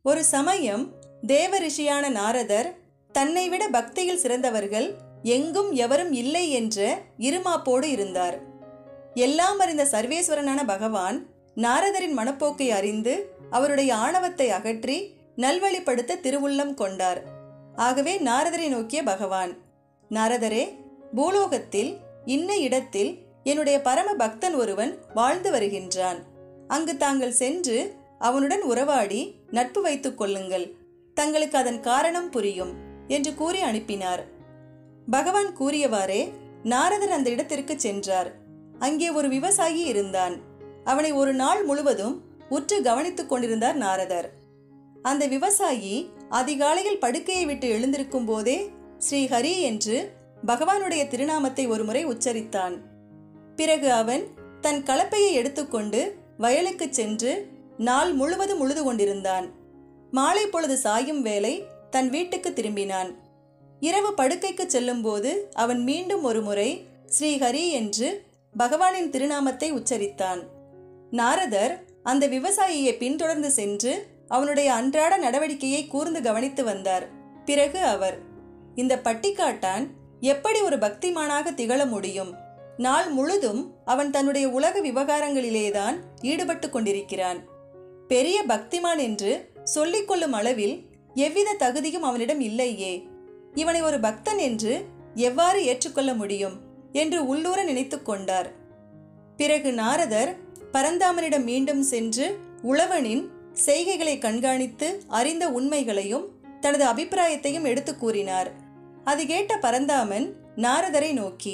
ஒரு சமயம் தேவ ரிஷியான நாரதர் தன்னை விட பக்தியில் சிறந்தவர்கள் எங்கும் எவரும் இல்லை என்ற இருமாப்போடு இருந்தார் எல்லாம் அறிந்த சர்வேஸ்வரனான பகவான் நாரதரின் மனப்போக்கை அறிந்து அவருடைய ஆணவத்தை அகற்றி நல்வழிப்படுத்த திருவுள்ளம் கொண்டார் ஆகவே நாரதரை நோக்கிய பகவான் நாரதரே பூலோகத்தில் இன்ன இடத்தில் என்னுடைய பரம பக்தன் ஒருவன் வாழ்ந்து வருகின்றான் அங்கு தாங்கள் சென்று அவனுடன் உறவாடி நட்பு வைத்துக் கொள்ளுங்கள் தங்களுக்கு அதன் காரணம் புரியும் என்று கூறி அனுப்பினார் பகவான் கூறியவாறே நாரதர் அந்த இடத்திற்கு சென்றார் அங்கே ஒரு விவசாயி இருந்தான் அவனை ஒரு நாள் முழுவதும் உற்று கவனித்துக் கொண்டிருந்தார் நாரதர் அந்த விவசாயி அதிகாலையில் படுக்கையை விட்டு எழுந்திருக்கும் போதே ஸ்ரீ ஹரி என்று பகவானுடைய திருநாமத்தை ஒருமுறை உச்சரித்தான் பிறகு அவன் தன் கலப்பையை எடுத்துக்கொண்டு வயலுக்கு சென்று நாள் முழுவதும் உழுது கொண்டிருந்தான் மாலை பொழுது சாயும் வேளை தன் வீட்டுக்கு திரும்பினான் இரவு படுக்கைக்கு செல்லும்போது அவன் மீண்டும் ஒருமுறை ஸ்ரீ ஹரி என்று பகவானின் திருநாமத்தை உச்சரித்தான் நாரதர் அந்த விவசாயியை பின்தொடர்ந்து சென்று அவனுடைய அன்றாட நடவடிக்கையை கூர்ந்து கவனித்து வந்தார் பிறகு அவர் இந்த பட்டிக்காட்டான் எப்படி ஒரு பக்திமானாக திகழ முடியும் நாள் முழுதும் அவன் தன்னுடைய உலக விவகாரங்களிலேதான் ஈடுபட்டு கொண்டிருக்கிறான் பெரிய பக்திமான் என்று சொல்லிக்கொள்ளும் அளவில் எவ்வித தகுதியும் அவனிடம் இல்லையே இவனை ஒரு பக்தன் என்று எவ்வாறு ஏற்றுக்கொள்ள முடியும் என்று உள்ளூர நினைத்துக் கொண்டார் பிறகு நாரதர் பரந்தாமனிடம் மீண்டும் சென்று உழவனின் செய்கைகளை கண்காணித்து அறிந்த உண்மைகளையும் தனது அபிப்பிராயத்தையும் எடுத்து கூறினார் அது கேட்ட பரந்தாமன் நாரதரை நோக்கி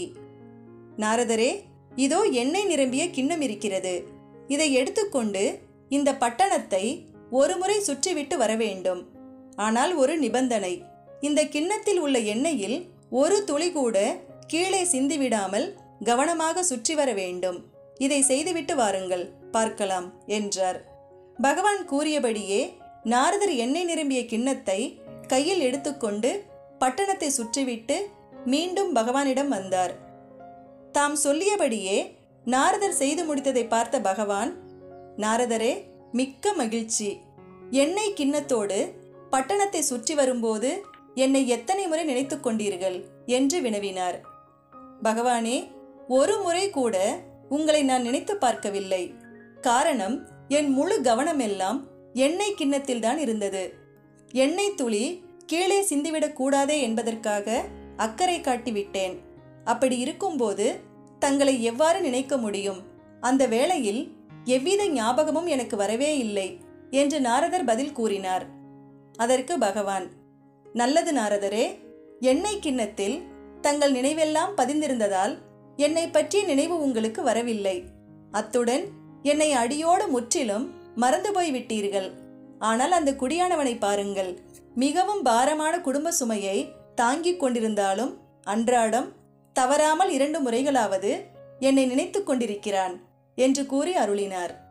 நாரதரே இதோ எண்ணெய் நிரம்பிய கிண்ணம் இருக்கிறது இதை எடுத்துக்கொண்டு இந்த பட்டணத்தை ஒருமுறை சுற்றிவிட்டு வர வேண்டும் ஆனால் ஒரு நிபந்தனை இந்த கிண்ணத்தில் உள்ள எண்ணெயில் ஒரு துளி கூட கீழே சிந்திவிடாமல் கவனமாக சுற்றி வர வேண்டும் இதை செய்துவிட்டு வாருங்கள் பார்க்கலாம் என்றார் பகவான் கூறியபடியே நாரதர் எண்ணெய் நிரம்பிய கிண்ணத்தை கையில் எடுத்துக்கொண்டு பட்டணத்தை சுற்றிவிட்டு மீண்டும் பகவானிடம் வந்தார் தாம் சொல்லியபடியே நாரதர் செய்து முடித்ததை பார்த்த பகவான் நாரதரே மிக்க மகிழ்ச்சி எண்ணெய் கிண்ணத்தோடு பட்டணத்தை சுற்றி வரும்போது என்னை எத்தனை முறை நினைத்துக் கொண்டீர்கள் என்று வினவினார் பகவானே ஒரு முறை கூட உங்களை நான் நினைத்து பார்க்கவில்லை காரணம் என் முழு கவனமெல்லாம் எண்ணெய் கிண்ணத்தில்தான் இருந்தது எண்ணெய் துளி கீழே சிந்திவிடக் கூடாதே என்பதற்காக அக்கறை காட்டிவிட்டேன் அப்படி இருக்கும்போது தங்களை எவ்வாறு நினைக்க முடியும் அந்த வேளையில் எவ்வித ஞாபகமும் எனக்கு வரவே இல்லை என்று நாரதர் பதில் கூறினார் அதற்கு பகவான் நல்லது நாரதரே எண்ணெய் கிண்ணத்தில் தங்கள் நினைவெல்லாம் பதிந்திருந்ததால் என்னை பற்றிய நினைவு உங்களுக்கு வரவில்லை அத்துடன் என்னை அடியோடு முற்றிலும் மறந்து போய் விட்டீர்கள் ஆனால் அந்த குடியானவனை பாருங்கள் மிகவும் பாரமான குடும்ப சுமையை தாங்கிக் கொண்டிருந்தாலும் அன்றாடம் தவறாமல் இரண்டு முறைகளாவது என்னை நினைத்துக் கொண்டிருக்கிறான் என்று கூறி அருளினார்